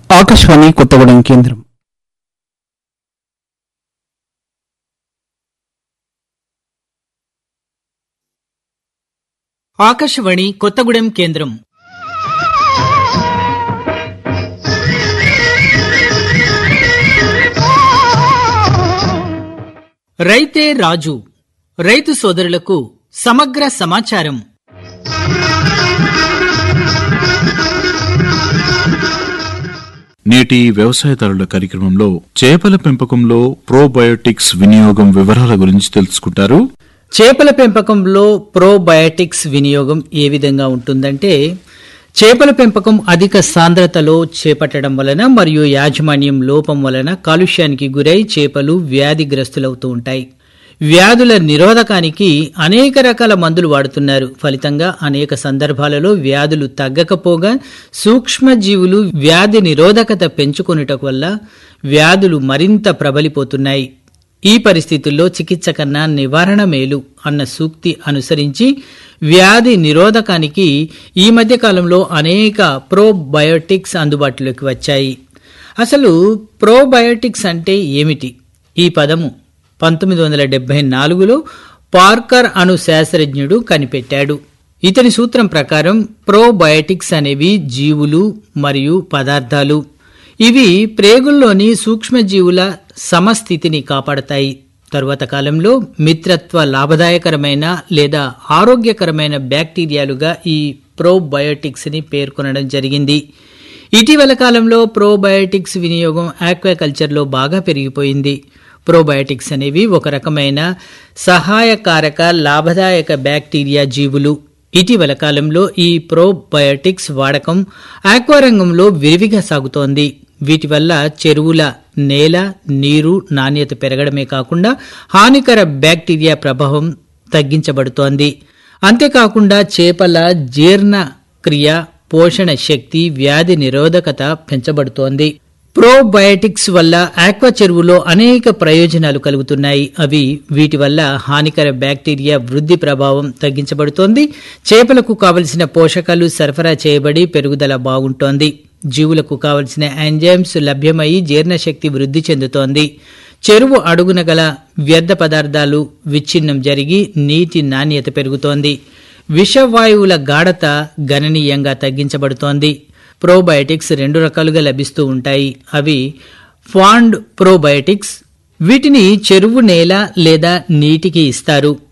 ఆకాశవాణి కొత్తగూడెం కేంద్రం ఆకాశవాణి కొత్తగూడెం కేంద్రం రైతే రాజు రైతు సోదరులకు సమగ్ర సమాచారం నేటి వ్యవసాయదారుల కార్యక్రమంలో చేపల పెంపకంలో ప్రోబయోటిక్స్ వినియోగం వివరాల గురించి తెలుసుకుంటారు చేపల పెంపకంలో ప్రోబయాటిక్స్ వినియోగం ఏ విధంగా ఉంటుందంటే చేపల పెంపకం అధిక సాంద్రతలో చేపట్టడం వలన మరియు యాజమాన్యం లోపం వలన కాలుష్యానికి గురై చేపలు వ్యాధిగ్రస్తులవుతూ ఉంటాయి వ్యాధుల నిరోధకానికి అనేక రకాల మందులు వాడుతున్నారు ఫలితంగా అనేక సందర్భాలలో వ్యాధులు తగ్గకపోగా సూక్ష్మజీవులు వ్యాధి నిరోధకత పెంచుకొనుట వల్ల వ్యాధులు మరింత ప్రబలిపోతున్నాయి ఈ పరిస్థితుల్లో చికిత్స కన్నా నివారణ మేలు అన్న సూక్తి అనుసరించి వ్యాధి నిరోధకానికి ఈ మధ్య కాలంలో అనేక ప్రోబయోటిక్స్ అందుబాటులోకి వచ్చాయి అసలు ప్రోబయోటిక్స్ అంటే ఏమిటి ఈ పదము పంతొమ్మిది వందల డెబ్బై నాలుగులో పార్కర్ అను శాస్త్రజ్ఞుడు కనిపెట్టాడు ఇతని సూత్రం ప్రకారం ప్రోబయోటిక్స్ అనేవి జీవులు మరియు పదార్థాలు ఇవి ప్రేగుల్లోని సూక్ష్మజీవుల సమస్థితిని కాపాడతాయి తరువాత కాలంలో మిత్రత్వ లాభదాయకరమైన లేదా ఆరోగ్యకరమైన బ్యాక్టీరియాలుగా ఈ ప్రోబయోటిక్స్ ని పేర్కొనడం జరిగింది ఇటీవల కాలంలో ప్రోబయోటిక్స్ వినియోగం ఆక్వాకల్చర్లో బాగా పెరిగిపోయింది ప్రోబయోటిక్స్ అనేవి ఒక రకమైన సహాయకారక లాభదాయక బ్యాక్టీరియా జీవులు ఇటీవల కాలంలో ఈ ప్రోబయోటిక్స్ వాడకం ఆక్వా రంగంలో విరివిగా సాగుతోంది వీటి వల్ల చెరువుల నేల నీరు నాణ్యత పెరగడమే కాకుండా హానికర బ్యాక్టీరియా ప్రభావం తగ్గించబడుతోంది అంతేకాకుండా చేపల జీర్ణ క్రియ పోషణ శక్తి వ్యాధి నిరోధకత పెంచబడుతోంది ప్రోబయోటిక్స్ వల్ల ఆక్వా చెరువులో అనేక ప్రయోజనాలు కలుగుతున్నాయి అవి వీటి వల్ల హానికర బ్యాక్టీరియా వృద్ధి ప్రభావం తగ్గించబడుతోంది చేపలకు కావలసిన పోషకాలు సరఫరా చేయబడి పెరుగుదల బాగుంటోంది జీవులకు కావలసిన ఎంజైమ్స్ లభ్యమై జీర్ణశక్తి వృద్ధి చెందుతోంది చెరువు అడుగున గల వ్యర్థ పదార్థాలు విచ్ఛిన్నం జరిగి నీటి నాణ్యత పెరుగుతోంది విషవాయువుల గాఢత గణనీయంగా తగ్గించబడుతోంది ప్రోబయోటిక్స్ రెండు రకాలుగా లభిస్తూ ఉంటాయి అవి ఫాండ్ ప్రోబయోటిక్స్ వీటిని చెరువు నేల లేదా నీటికి ఇస్తారు